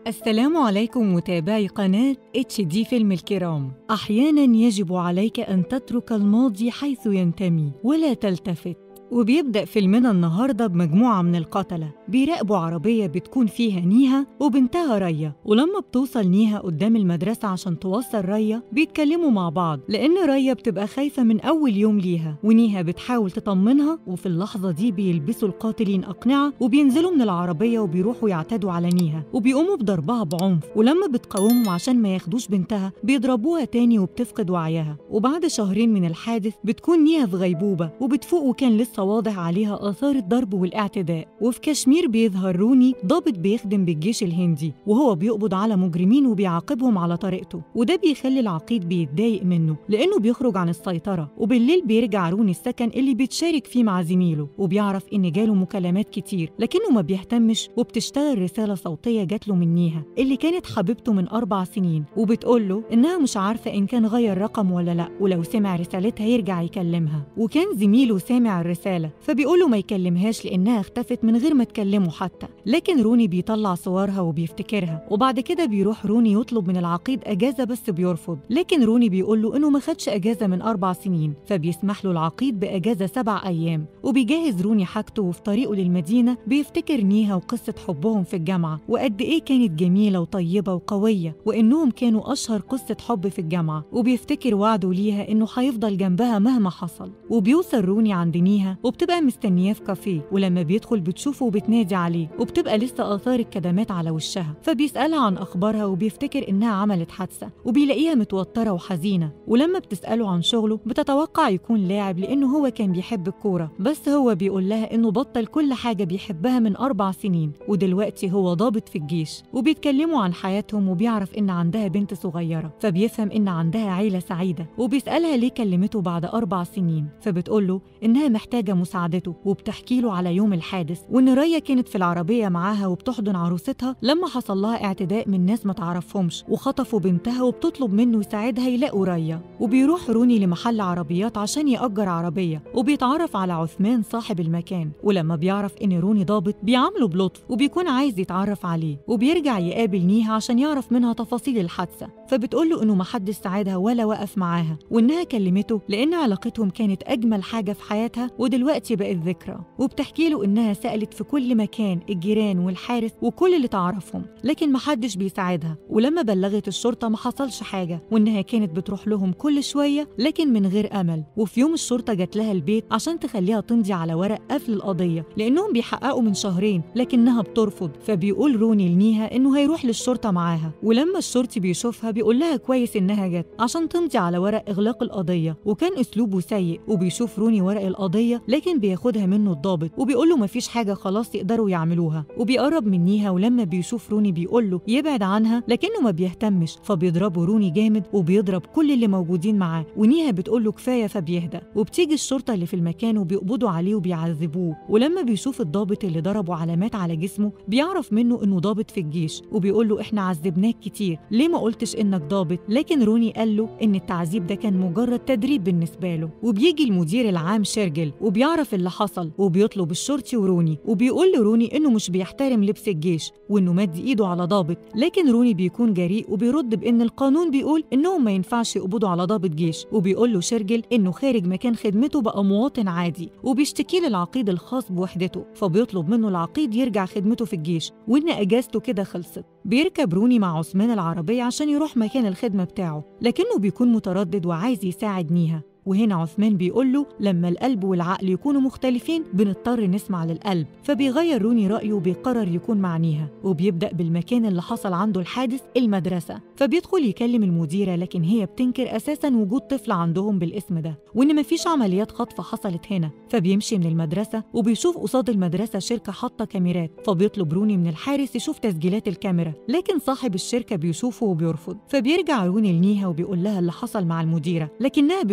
السلام عليكم متابعي قناة اتش دي فيلم الكرام أحيانا يجب عليك أن تترك الماضي حيث ينتمي ولا تلتفت وبيبدأ فيلمنا النهاردة بمجموعة من القتلة بيراقبوا عربية بتكون فيها نيها وبنتها ريا ولما بتوصل نيها قدام المدرسة عشان توصل ريا بيتكلموا مع بعض لأن ريا بتبقى خايفة من أول يوم ليها ونيها بتحاول تطمنها وفي اللحظة دي بيلبسوا القاتلين أقنعة وبينزلوا من العربية وبيروحوا يعتدوا على نيها وبيقوموا بضربها بعنف ولما بتقاومهم عشان ما ياخدوش بنتها بيضربوها تاني وبتفقد وعيها وبعد شهرين من الحادث بتكون نيها في غيبوبة وبتفوق وكان لسه واضح عليها آثار الضرب والاعتداء وفي كشمير بيظهر روني ضابط بيخدم بالجيش الهندي وهو بيقبض على مجرمين وبيعاقبهم على طريقته وده بيخلي العقيد بيتضايق منه لأنه بيخرج عن السيطرة وبالليل بيرجع روني السكن اللي بيتشارك فيه مع زميله وبيعرف إن جاله مكالمات كتير لكنه ما بيهتمش وبتشتغل رسالة صوتية جات له من نيها اللي كانت حبيبته من أربع سنين وبتقول له إنها مش عارفة إن كان غير رقم ولا لأ ولو سمع رسالتها يرجع يكلمها وكان زميله سامع الرسالة فبيقوله ما يكلمهاش لأنها اختفت من غير ما تكلمه حتى لكن روني بيطلع صورها وبيفتكرها وبعد كده بيروح روني يطلب من العقيد أجازة بس بيرفض لكن روني بيقول له إنه ما خدش أجازة من أربع سنين فبيسمح له العقيد بأجازة سبع أيام وبيجهز روني حاجته وفي طريقه للمدينة بيفتكر نيها وقصة حبهم في الجامعة وقد إيه كانت جميلة وطيبة وقوية وإنهم كانوا أشهر قصة حب في الجامعة وبيفتكر وعده ليها إنه هيفضل جنبها مهما حصل وبيوصل روني عند نيها وبتبقى مستنياه في كافيه ولما بيدخل بتشوفه وبتنادي عليه وبتبقى لسه آثار الكدمات على وشها فبيسألها عن أخبارها وبيفتكر إنها عملت حادثة وبيلاقيها متوترة وحزينة ولما بتسأله عن شغله بتتوقع يكون لاعب لأنه هو كان بيحب الكورة بس هو بيقول لها إنه بطل كل حاجة بيحبها من أربع سنين ودلوقتي هو ضابط في الجيش وبيتكلموا عن حياتهم وبيعرف إن عندها بنت صغيرة فبيفهم إن عندها عيلة سعيدة وبيسألها ليه كلمته بعد أربع سنين فبتقول له إنها محتاجة مساعدته وبتحكي له على يوم الحادث وإن ريا كانت في العربية معاها وبتحضن عروستها لما حصل لها اعتداء من ناس ما تعرفهمش وخطفوا بنتها وبتطلب منه يساعدها يلاقوا ريا وبيروح روني لمحل عربيات عشان يأجر عربية وبيتعرف على عثمان صاحب المكان ولما بيعرف إن روني ضابط بيعامله بلطف وبيكون عايز يتعرف عليه وبيرجع يقابل نيها عشان يعرف منها تفاصيل الحادثة فبتقول له إنه محدش ساعدها ولا وقف معاها وإنها كلمته لأن علاقتهم كانت أجمل حاجة في حياتها ودلوقتي بقت ذكرى وبتحكي له إنها سألت في كل مكان الجيران والحارس وكل اللي تعرفهم لكن محدش بيساعدها ولما بلغت الشرطة ما حصلش حاجة وإنها كانت بتروح لهم كل شوية لكن من غير أمل وفي يوم الشرطة جات لها البيت عشان تخليها تمضي على ورق قفل القضية لأنهم بيحققوا من شهرين لكنها بترفض فبيقول روني لنيها إنه هيروح للشرطة معاها ولما الشرطي بيشوفها بيقول لها كويس إنها جت عشان تمضي على ورق إغلاق القضية وكان أسلوبه سيء وبيشوف روني ورق القضية لكن بياخدها منه الضابط وبيقول له مفيش حاجة خلاص يقدروا يعملوها وبيقرب من نيها ولما بيشوف روني بيقول له يبعد عنها لكنه ما بيهتمش فبيضربه روني جامد وبيضرب كل اللي موجودين معاه ونيها بتقول له كفاية فبيهدى وبتيجي الشرطة اللي في المكان وبيقبضوا عليه وبيعذبوه ولما بيشوف الضابط اللي ضربه علامات على جسمه بيعرف منه انه ضابط في الجيش وبيقول له احنا عذبناك كتير ليه ما قلتش انك ضابط لكن روني قال له ان التعذيب ده كان مجرد تدريب بالنسبة له وبيجي المدير العام شيرجل وبيعرف اللي حصل وبيطلب الشرطي وروني وبيقول لروني انه مش بيحترم لبس الجيش وانه مد ايده على ضابط لكن روني بيكون جريء وبيرد بان القانون بيقول انهم ما ينفعش يقبضوا على ضابط جيش وبيقول له شيرجل انه خارج مكان خدمته بقى مواطن عادي وبيشتكي للعقيد الخاص بوحدته فبيطلب منه العقيد يرجع خدمته في الجيش وان اجازته كده خلصت بيركب روني مع عثمان العربية عشان يروح مكان الخدمة بتاعه لكنه بيكون متردد وعايز يساعد نيها وهنا عثمان بيقول له لما القلب والعقل يكونوا مختلفين بنضطر نسمع للقلب فبيغير روني رأيه وبيقرر يكون مع نيها وبيبدأ بالمكان اللي حصل عنده الحادث المدرسة فبيدخل يكلم المديرة لكن هي بتنكر أساسا وجود طفل عندهم بالاسم ده وإن مفيش عمليات خطف حصلت هنا فبيمشي من المدرسة وبيشوف قصاد المدرسة شركة حاطة كاميرات فبيطلب روني من الحارس يشوف تسجيلات الكاميرا لكن صاحب الشركة بيشوفه وبيرفض فبيرجع روني لنيها وبيقول لها اللي حصل مع المديرة لكنها بتقول له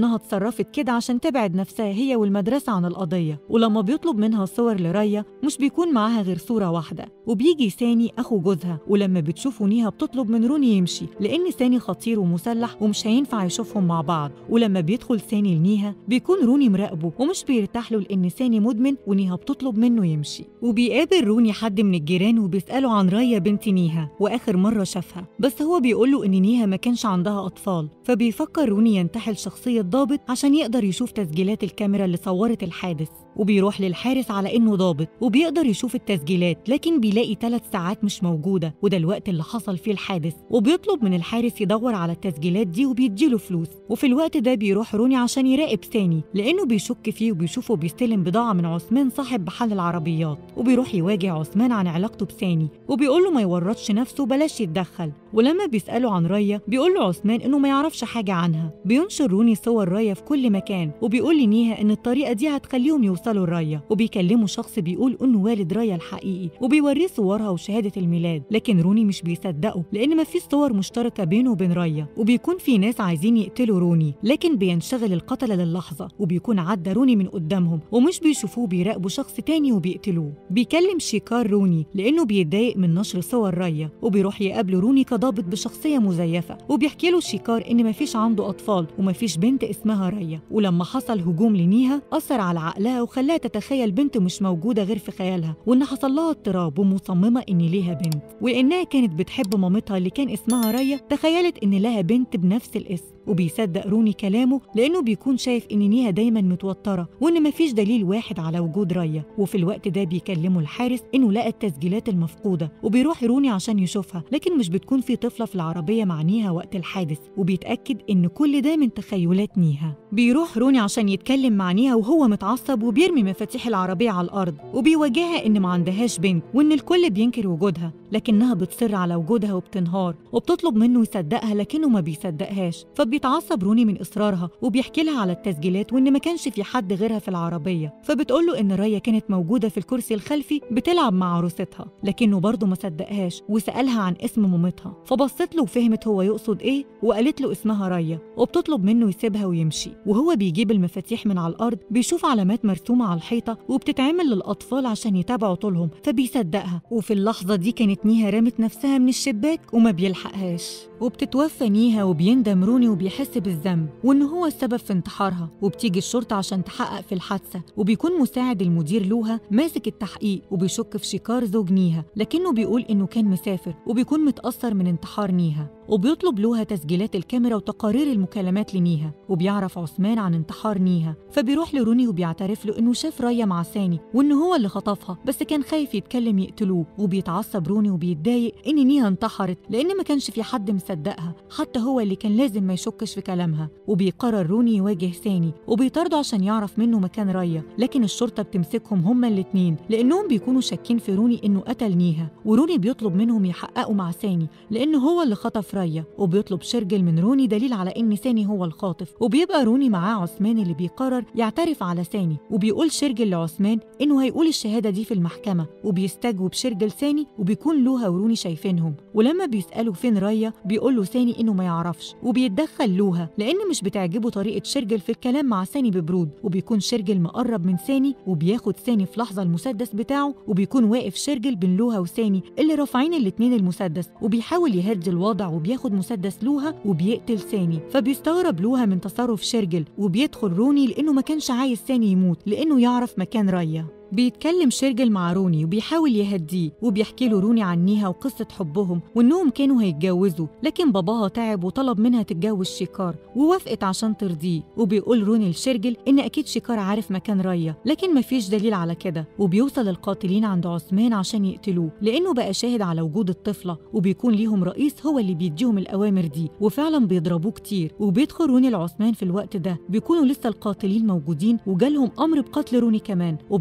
إنها اتصرفت كده عشان تبعد نفسها هي والمدرسة عن القضية ولما بيطلب منها صور لريا مش بيكون معاها غير صورة واحدة وبيجي ساني أخو جوزها ولما بتشوفه نيها بتطلب من روني يمشي لأن ساني خطير ومسلح ومش هينفع يشوفهم مع بعض ولما بيدخل ساني لنيها بيكون روني مراقبه ومش بيرتاح له لأن ساني مدمن ونيها بتطلب منه يمشي وبيقابل روني حد من الجيران وبيسأله عن ريا بنت نيها وآخر مرة شافها بس هو بيقول له إن نيها ما كانش عندها أطفال فبيفكر روني ينتحل شخصية ضابط عشان يقدر يشوف تسجيلات الكاميرا اللي صورت الحادث وبيروح للحارس على إنه ضابط وبيقدر يشوف التسجيلات لكن بيلاقي ثلاث ساعات مش موجودة وده الوقت اللي حصل فيه الحادث وبيطلب من الحارس يدور على التسجيلات دي وبيديله فلوس وفي الوقت ده بيروح روني عشان يراقب ساني لأنه بيشك فيه وبيشوفه بيستلم بضاعة من عثمان صاحب محل العربيات وبيروح يواجه عثمان عن علاقته بساني وبيقول له ما يورطش نفسه بلاش يتدخل ولما بيسأله عن ريا بيقول له عثمان إنه ما يعرفش حاجة عنها بينشر روني صور ريا في كل مكان وبيقول لنيها إن الطريقة دي هتخليهم يوصلوا لريا وبيكلموا شخص بيقول إنه والد ريا الحقيقي وبيوريه صورها وشهادة الميلاد لكن روني مش بيصدقه لأن مفيش صور مشتركة بينه وبين ريا وبيكون في ناس عايزين يقتلوا روني لكن بينشغل القتلة للحظة وبيكون عدى روني من قدامهم ومش بيشوفوه بيراقبوا شخص تاني وبيقتلوه بيكلم شيكار روني لأنه بيتضايق من نشر صور ريا وبيروح يقابله روني كضابط بشخصية مزيفة وبيحكي له شيكار إن مفيش عنده أطفال ومفيش بنت اسمها ريا ولما حصل هجوم لنيها أثر على عقلها وخلاها تتخيل بنت مش موجودة غير في خيالها وإن حصل لها اضطراب ومصممة إن ليها بنت وإنها كانت بتحب مامتها اللي كان اسمها ريا تخيلت إن لها بنت بنفس الاسم وبيصدق روني كلامه لأنه بيكون شايف إن نيها دايما متوترة وإن مفيش دليل واحد على وجود ريا وفي الوقت ده بيكلمه الحارس إنه لقى التسجيلات المفقودة وبيروح روني عشان يشوفها لكن مش بتكون في طفلة في العربية مع نيها وقت الحادث وبيتأكد إن كل ده من تخيلات نيها بيروح روني عشان يتكلم مع نيها وهو متعصب وبيرمي مفاتيح العربية على الأرض وبيواجهها إن ما عندهاش بنت وإن الكل بينكر وجودها لكنها بتصر على وجودها وبتنهار وبتطلب منه يصدقها لكنه ما بيصدقهاش فبيتعصب روني من إصرارها وبيحكي لها على التسجيلات وإن ما كانش في حد غيرها في العربية فبتقول له إن ريا كانت موجودة في الكرسي الخلفي بتلعب مع عروستها لكنه برضه ما صدقهاش وسألها عن اسم مامتها فبصت له وفهمت هو يقصد إيه وقالت له اسمها ريا وبتطلب منه يسيبها ويمشي وهو بيجيب المفاتيح من على الأرض بيشوف علامات مرسومة على الحيطة وبتتعمل للأطفال عشان يتابعوا طولهم فبيصدقها وفي اللحظة دي كانت نيها رمت نفسها من الشباك وما بيلحقهاش وبتتوفى نيها وبيندم روني وبيحس بالذنب وإن هو السبب في انتحارها وبتيجي الشرطة عشان تحقق في الحادثة وبيكون مساعد المدير لوها ماسك التحقيق وبيشك في شيكار زوج نيها لكنه بيقول إنه كان مسافر وبيكون متأثر من انتحار نيها وبيطلب لوها تسجيلات الكاميرا وتقارير المكالمات لنيها وبيعرف عثمان عن انتحار نيها فبيروح لروني وبيعترف له انه شاف ريا مع ساني وان هو اللي خطفها بس كان خايف يتكلم يقتلوه وبيتعصب روني وبيتضايق ان نيها انتحرت لان ما كانش في حد مصدقها حتى هو اللي كان لازم ما يشكش في كلامها وبيقرر روني يواجه ساني وبيطارده عشان يعرف منه مكان ريا لكن الشرطه بتمسكهم هما الاتنين لانهم بيكونوا شاكين في روني انه قتل نيها وروني بيطلب منهم يحققوا مع ساني لانه هو اللي خطف ريا وبيطلب شرجل من روني دليل على ان ساني هو الخاطف وبيبقى روني معاه عثمان اللي بيقرر يعترف على ساني وبيقول شرجل لعثمان انه هيقول الشهاده دي في المحكمه وبيستجوب شرجل ساني وبيكون لوها وروني شايفينهم ولما بيسالوا فين ريا بيقول له ساني انه ما يعرفش وبيتدخل لوها لان مش بتعجبه طريقه شرجل في الكلام مع ساني ببرود وبيكون شرجل مقرب من ساني وبياخد ساني في لحظه المسدس بتاعه وبيكون واقف شرجل بين لوها وساني اللي رافعين الاتنين المسدس وبيحاول يهدي الوضع وبياخد مسدس لوها وبيقتل ساني فبيستغرب لوها من تصرف شرجل وبيدخل روني لانه ما كانش عايز ساني يموت لانه يعرف مكان ريا بيتكلم شرجل مع روني وبيحاول يهديه وبيحكي له روني عن نيها وقصة حبهم وإنهم كانوا هيتجوزوا لكن باباها تعب وطلب منها تتجوز شيكار ووافقت عشان ترضيه وبيقول روني لشرجل إن أكيد شيكار عارف مكان ريا لكن مفيش دليل على كده وبيوصل القاتلين عند عثمان عشان يقتلوه لأنه بقى شاهد على وجود الطفلة وبيكون ليهم رئيس هو اللي بيديهم الأوامر دي وفعلا بيضربوه كتير وبيدخل روني لعثمان في الوقت ده بيكونوا لسه القاتلين موجودين وجالهم أمر بقتل روني كمان وبيحصل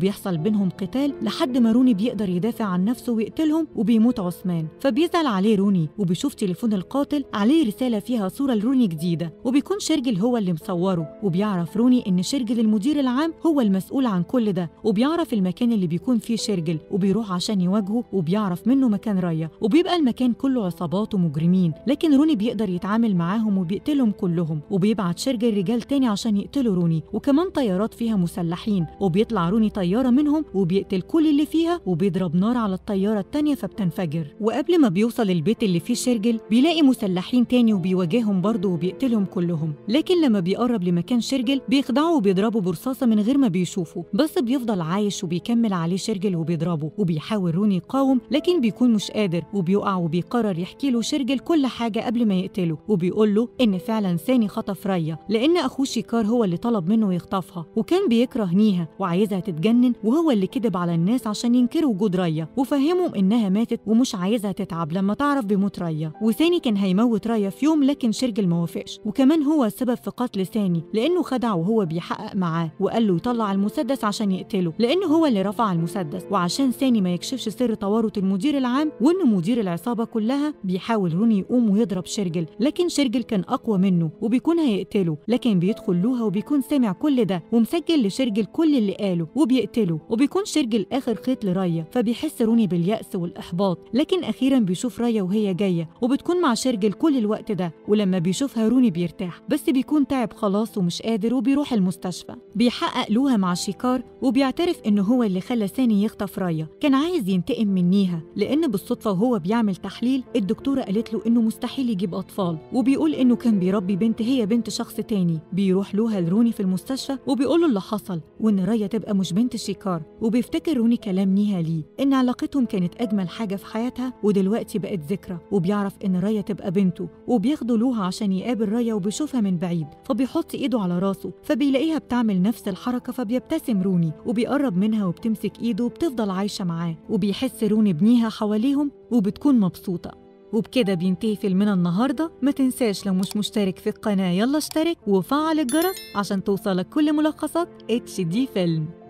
بينهم قتال لحد ما روني بيقدر يدافع عن نفسه ويقتلهم وبيموت عثمان فبيزعل عليه روني وبيشوف تليفون القاتل عليه رسالة فيها صورة لروني جديدة وبيكون شرجل هو اللي مصوره وبيعرف روني إن شرجل المدير العام هو المسؤول عن كل ده وبيعرف المكان اللي بيكون فيه شرجل وبيروح عشان يواجهه وبيعرف منه مكان رايا وبيبقى المكان كله عصابات ومجرمين لكن روني بيقدر يتعامل معاهم وبيقتلهم كلهم وبيبعت شرجل رجال تاني عشان يقتلوا روني وكمان طيارات فيها مسلحين وبيطلع روني طيارة منهم وبيقتل كل اللي فيها وبيضرب نار على الطيارة التانية فبتنفجر وقبل ما بيوصل البيت اللي فيه شرجل بيلاقي مسلحين تاني وبيواجههم برضه وبيقتلهم كلهم لكن لما بيقرب لمكان شرجل بيخدعه وبيضربه برصاصة من غير ما بيشوفه بس بيفضل عايش وبيكمل عليه شرجل وبيضربه وبيحاول روني يقاوم لكن بيكون مش قادر وبيقع وبيقرر يحكي له شرجل كل حاجة قبل ما يقتله وبيقول له إن فعلا ساني خطف ريا لأن أخوه شيكار هو اللي طلب منه يخطفها وكان بيكره نيها وعايزها تتجنن وهو اللي كذب على الناس عشان ينكروا وجود ريا وفهمهم إنها ماتت ومش عايزها تتعب لما تعرف بموت ريا وساني كان هيموت ريا في يوم لكن شرجل ما وافقش وكمان هو السبب في قتل ساني لأنه خدعه وهو بيحقق معاه وقال له يطلع المسدس عشان يقتله لأنه هو اللي رفع المسدس وعشان ساني ما يكشفش سر تورط المدير العام وإن مدير العصابة كلها بيحاول روني يقوم ويضرب شرجل لكن شرجل كان أقوى منه وبيكون هيقتله لكن بيدخل لوها وبيكون سامع كل ده ومسجل لشرجل كل اللي قاله وبيقتله وبيكون شرجل آخر خيط لريا فبيحس روني باليأس والإحباط لكن أخيرا بيشوف ريا وهي جاية وبتكون مع شرجل كل الوقت ده ولما بيشوفها روني بيرتاح بس بيكون تعب خلاص ومش قادر وبيروح المستشفى بيحقق لوها مع شيكار وبيعترف إنه هو اللي خلى ساني يخطف ريا كان عايز ينتقم من نيها لأن بالصدفة وهو بيعمل تحليل الدكتورة قالت له إنه مستحيل يجيب أطفال وبيقول إنه كان بيربي بنت هي بنت شخص تاني بيروح لوها لروني في المستشفى وبيقول له اللي حصل وإن ريا تبقى مش بنت شيكار وبيفتكر روني كلام نيها ليه إن علاقتهم كانت أجمل حاجة في حياتها ودلوقتي بقت ذكرى وبيعرف إن ريا تبقى بنته وبياخدوا لوها عشان يقابل ريا وبيشوفها من بعيد فبيحط إيده على راسه فبيلاقيها بتعمل نفس الحركة فبيبتسم روني وبيقرب منها وبتمسك إيده وبتفضل عايشة معاه وبيحس روني بنيها حواليهم وبتكون مبسوطة وبكده بينتهي فيلمنا النهاردة ما تنساش لو مش مشترك في القناة يلا اشترك وفعل الجرس عشان توصلك كل ملخصات اتش دي فيلم